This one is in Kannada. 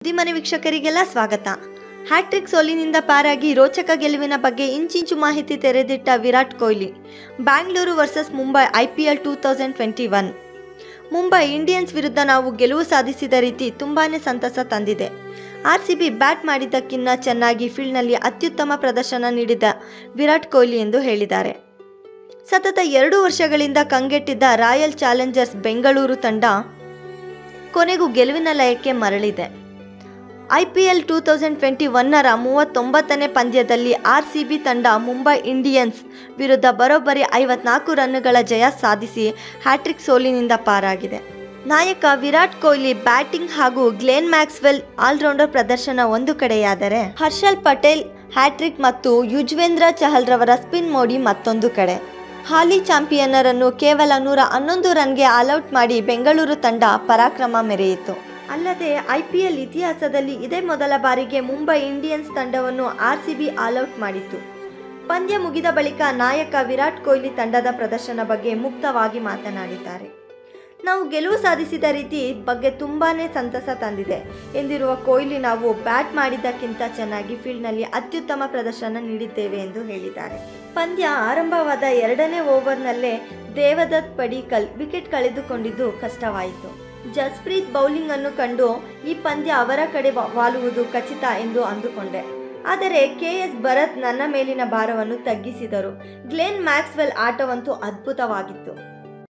ಮನೆ ವೀಕ್ಷಕರಿಗೆಲ್ಲ ಸ್ವಾಗತ ಹ್ಯಾಟ್ರಿಕ್ ಸೋಲಿನಿಂದ ಪಾರಾಗಿ ರೋಚಕ ಗೆಲುವಿನ ಬಗ್ಗೆ ಇಂಚಿಂಚು ಮಾಹಿತಿ ತೆರೆದಿಟ್ಟ Virat Kohli Bangalore versus Mumbai I P L two thousand twenty one Mumbai Indians ವಿರುದ್ಧ ನಾವು ಗೆಲುವು ಸಾಧಿಸಿದ ರೀತಿ ತುಂಬಾನೇ ಸಂತಸ ತಂದಿದೆ ಆರ್ ಸಿ ಬಿ ಬ್ಯಾಟ್ ಮಾಡಿದ್ದಕ್ಕಿಂತ ಚೆನ್ನಾಗಿ ಫೀಲ್ಡ್ನಲ್ಲಿ ಅತ್ಯುತ್ತಮ ಪ್ರದರ್ಶನ ನೀಡಿದ ವಿರಾಟ್ ಕೊಹ್ಲಿ ಎಂದು ಹೇಳಿದ್ದಾರೆ ಸತತ ಎರಡು ವರ್ಷಗಳಿಂದ ಕಂಗೆಟ್ಟಿದ್ದ ರಾಯಲ್ ಚಾಲೆಂಜರ್ಸ್ ಬೆಂಗಳೂರು ತಂಡ ಕೊನೆಗೂ ಗೆಲುವಿನ ಲಯಕ್ಕೆ ಮರಳಿದೆ I P L two thousand twenty ಒನ್ನರ ಮೂವತ್ತೊಂಬತ್ತನೇ ಪಂದ್ಯದಲ್ಲಿ ಆರ್ ಸಿ ಬಿ ತಂಡ ಮುಂಬೈ ಇಂಡಿಯನ್ಸ್ ವಿರುದ್ಧ ಬರೋಬ್ಬರಿ ಐವತ್ನಾಲ್ಕು ರನ್ನುಗಳ ಜಯ ಸಾಧಿಸಿ ಹ್ಯಾಟ್ರಿಕ್ ಸೋಲಿನಿಂದ ಪಾರಾಗಿದೆ ನಾಯಕ ವಿರಾಟ್ ಕೊಹ್ಲಿ ಬ್ಯಾಟಿಂಗ್ ಹಾಗೂ ಗ್ಲೇನ್ ಮ್ಯಾಕ್ಸ್ವೆಲ್ ಆಲ್ರೌಂಡರ್ ಪ್ರದರ್ಶನ ಒಂದು ಕಡೆಯಾದರೆ ಹರ್ಷಲ್ ಪಟೇಲ್ ಹ್ಯಾಟ್ರಿಕ್ ಮತ್ತು ಯುಜ್ವೇಂದ್ರ ಚಹಲ್ ರವರ ಸ್ಪಿನ್ ಮೋಡಿ ಮತ್ತೊಂದು ಕಡೆ ಹಾಲಿ ಚಾಂಪಿಯನ್ನರನ್ನು ಕೇವಲ ನೂರ ಹನ್ನೊಂದು ರನ್ಗೆ ಆಲ್ಔಟ್ ಮಾಡಿ ಬೆಂಗಳೂರು ತಂಡ ಪರಾಕ್ರಮ ಮೆರೆಯಿತು ಅಲ್ಲದೆ ಐಪಿಎಲ್ ಇತಿಹಾಸದಲ್ಲಿ ಇದೇ ಮೊದಲ ಬಾರಿಗೆ ಮುಂಬೈ ಇಂಡಿಯನ್ಸ್ ತಂಡವನ್ನು ಆರ್ಸಿಬಿ ಆಲ್ಔಟ್ ಮಾಡಿತು ಪಂದ್ಯ ಮುಗಿದ ಬಳಿಕ ನಾಯಕ ವಿರಾಟ್ ಕೊಹ್ಲಿ ತಂಡದ ಪ್ರದರ್ಶನ ಬಗ್ಗೆ ಮುಕ್ತವಾಗಿ ಮಾತನಾಡಿದ್ದಾರೆ ನಾವು ಗೆಲುವು ಸಾಧಿಸಿದ ರೀತಿ ಬಗ್ಗೆ ತುಂಬಾನೇ ಸಂತಸ ತಂದಿದೆ ಎಂದಿರುವ ಕೊಹ್ಲಿ ನಾವು ಬ್ಯಾಟ್ ಮಾಡಿದ್ದಕ್ಕಿಂತ ಚೆನ್ನಾಗಿ ಫೀಲ್ಡ್ನಲ್ಲಿ ಅತ್ಯುತ್ತಮ ಪ್ರದರ್ಶನ ನೀಡಿದ್ದೇವೆ ಎಂದು ಹೇಳಿದ್ದಾರೆ ಪಂದ್ಯ ಆರಂಭವಾದ ಎರಡನೇ ಓವರ್ನಲ್ಲೇ ದೇವದತ್ ಪಡಿಕಲ್ ವಿಕೆಟ್ ಕಳೆದುಕೊಂಡಿದ್ದು ಕಷ್ಟವಾಯಿತು ಜಸ್ಪ್ರೀತ್ ಬೌಲಿಂಗ್ ಅನ್ನು ಕಂಡು ಈ ಪಂದ್ಯ ಅವರ ಕಡೆ ವಾ- ವಾಲುವುದು ಖಚಿತ ಎಂದು ಅಂದುಕೊಂಡೆ ಆದರೆ ಕೆ ಎಸ್ ಭರತ್ ನನ್ನ ಮೇಲಿನ ಭಾರವನ್ನು ತಗ್ಗಿಸಿದರು ಗ್ಲೆನ್ ಮ್ಯಾಕ್ಸ್ವೆಲ್ ಆಟವಂತೂ ಅದ್ಭುತವಾಗಿತ್ತು